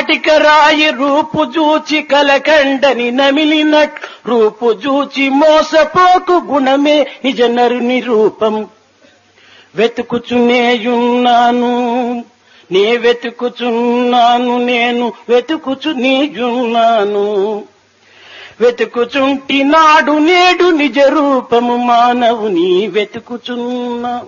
స్ఫటిక రాయి రూపు జూచి కలకండని నమిలినట్ రూపు జూచి మోసపోకు గుణమే నిజ నరుని రూపం వెతుకుచునేయున్నాను నే వెతుకుచున్నాను నేను వెతుకుచు నీయున్నాను వెతుకుచుంటి నాడు నేడు నిజ రూపము మానవుని వెతుకుచున్నావు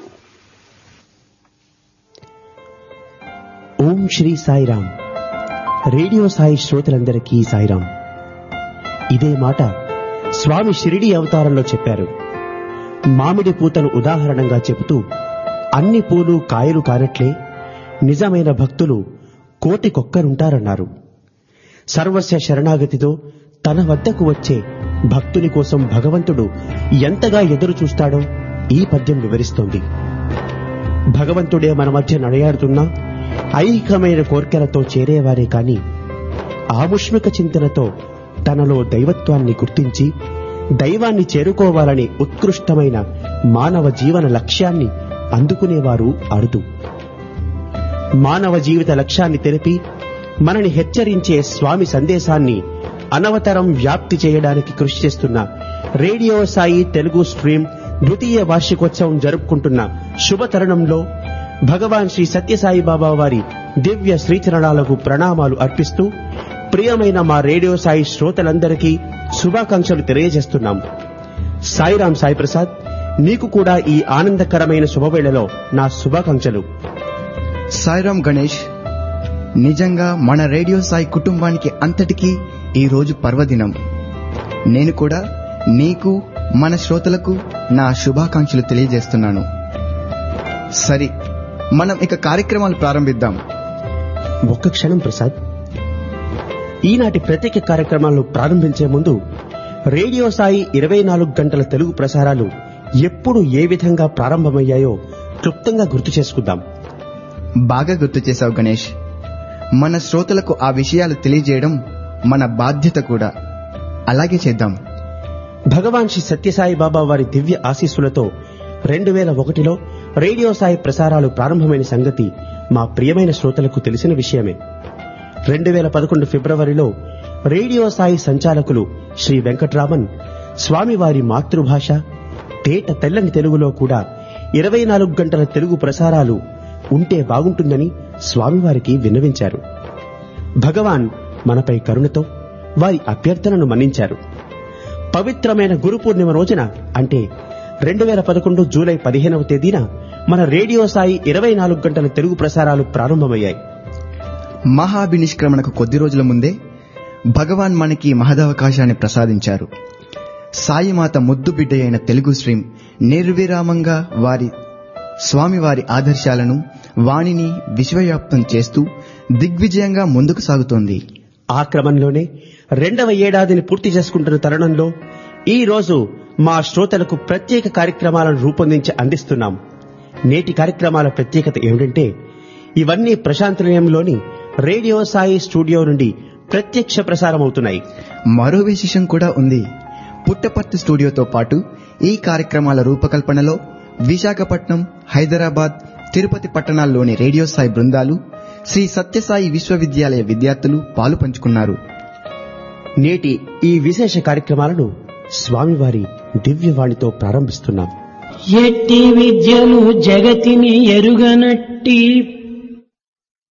ఓం శ్రీ సాయిరామ్ రేడియో సాయి శ్రోతలందరికీ సాయిరామ్ ఇదే మాట స్వామి షిరిడి అవతారంలో చెప్పారు మామిడి పూతను ఉదాహరణగా చెబుతూ అన్ని పూలు కాయలు కానట్లే నిజమైన భక్తులు కోటికొక్కరుంటారన్నారు సర్వస్వ శరణాగతితో తన వద్దకు వచ్చే భక్తుని కోసం భగవంతుడు ఎంతగా ఎదురు చూస్తాడో ఈ పద్యం వివరిస్తోంది భగవంతుడే మన మధ్య నడయాడుతున్నా ఐహికమైన కోర్కెలతో చేరేవారే కాని ఆముష్మిక చింతనతో తనలో దైవత్వాన్ని గుర్తించి దైవాన్ని చేరుకోవాలనే ఉత్కృష్టమైన మానవ జీవన లక్ష్యాన్ని అందుకునేవారు అరుదు మానవ జీవిత లక్ష్యాన్ని తెలిపి మనని హెచ్చరించే స్వామి సందేశాన్ని అనవతరం వ్యాప్తి చేయడానికి కృషి చేస్తున్న రేడియో సాయి తెలుగు స్ట్రీమ్ ద్వితీయ వార్షికోత్సవం జరుపుకుంటున్న శుభ తరుణంలో భగవాన్ శ్రీ సత్యసాయి బాబా వారి దివ్య శ్రీచరణాలకు ప్రణామాలు అర్పిస్తూ ప్రియమైన మా రేడియో సాయి శ్రోతలందరికీ శుభాకాంక్షలు తెలియజేస్తున్నాం సాయిరాం సాయి ప్రసాద్ నీకు కూడా ఈ ఆనందకరమైన శుభవేళలో నా శుభాకాంక్షలు సాయిరామ్ గణేష్ నిజంగా మన రేడియో సాయి కుటుంబానికి అంతటికీ ఈ రోజు పర్వదినం నేను కూడా నీకు మన శ్రోతలకు నా శుభాకాంక్షలు తెలియజేస్తున్నాను సరే మనం ఇక కార్యక్రమాలు ప్రారంభిద్దాం ఒక్క క్షణం ప్రసాద్ ఈనాటి ప్రత్యేక కార్యక్రమాలను ప్రారంభించే ముందు రేడియో సాయి ఇరవై నాలుగు గంటల తెలుగు ప్రసారాలు ఎప్పుడు ఏ విధంగా ప్రారంభమయ్యాయో క్లుప్తంగా గుర్తు చేసుకుందాం బాగా గుర్తు చేశావు గణేష్ మన శ్రోతలకు ఆ విషయాలు తెలియజేయడం మన బాధ్యత కూడా అలాగే చేద్దాం భగవాన్ శ్రీ సత్యసాయి బాబా వారి దివ్య ఆశీస్సులతో రెండు వేల ఒకటిలో రేడియో సాయి ప్రసారాలు ప్రారంభమైన సంగతి మా ప్రియమైన శ్రోతలకు తెలిసిన విషయమే రెండు వేల పదకొండు ఫిబ్రవరిలో రేడియో సాయి సంచాలకులు శ్రీ వెంకట్రామన్ స్వామివారి మాతృభాష తేట తెల్లని తెలుగులో కూడా ఇరవై నాలుగు గంటల తెలుగు ప్రసారాలు ఉంటే బాగుంటుందని స్వామివారికి విన్నవించారు భగవాన్ మనపై కరుణతో వారి అభ్యర్థనను మన్నించారు పవిత్రమైన గురు పూర్ణిమ రోజున అంటే రెండు వేల పదకొండు జూలై పదిహేనవ తేదీన మన రేడియో సాయి ఇరవై నాలుగు గంటల తెలుగు ప్రసారాలు ప్రారంభమయ్యాయి మహాభినిష్క్రమణకు కొద్ది రోజుల ముందే భగవాన్ మనకి మహదవకాశాన్ని ప్రసాదించారు సాయిమాత ముద్దు బిడ్డ అయిన తెలుగు స్ట్రీమ్ నిర్విరామంగా వారి స్వామివారి ఆదర్శాలను వాణిని విశ్వవ్యాప్తం చేస్తూ దిగ్విజయంగా ముందుకు సాగుతోంది ఆ క్రమంలోనే రెండవ ఏడాదిని పూర్తి చేసుకుంటున్న తరుణంలో ఈ రోజు మా శ్రోతలకు ప్రత్యేక కార్యక్రమాలను రూపొందించి అందిస్తున్నాం నేటి కార్యక్రమాల ప్రత్యేకత ఏమిటంటే ఇవన్నీ ప్రశాంత నిలయంలోని రేడియో సాయి స్టూడియో నుండి ప్రత్యక్ష ప్రసారమవుతున్నాయి మరో విశేషం కూడా ఉంది పుట్టపర్తి స్టూడియోతో పాటు ఈ కార్యక్రమాల రూపకల్పనలో విశాఖపట్నం హైదరాబాద్ తిరుపతి పట్టణాల్లోని రేడియో సాయి బృందాలు శ్రీ సత్యసాయి విశ్వవిద్యాలయ విద్యార్థులు పాలు పంచుకున్నారు నేటి ఈ విశేష కార్యక్రమాలను స్వామివారి దివ్యవాణితో ప్రారంభిస్తున్నాం ఎట్టి విద్యలు జగతిని ఎరుగనట్టి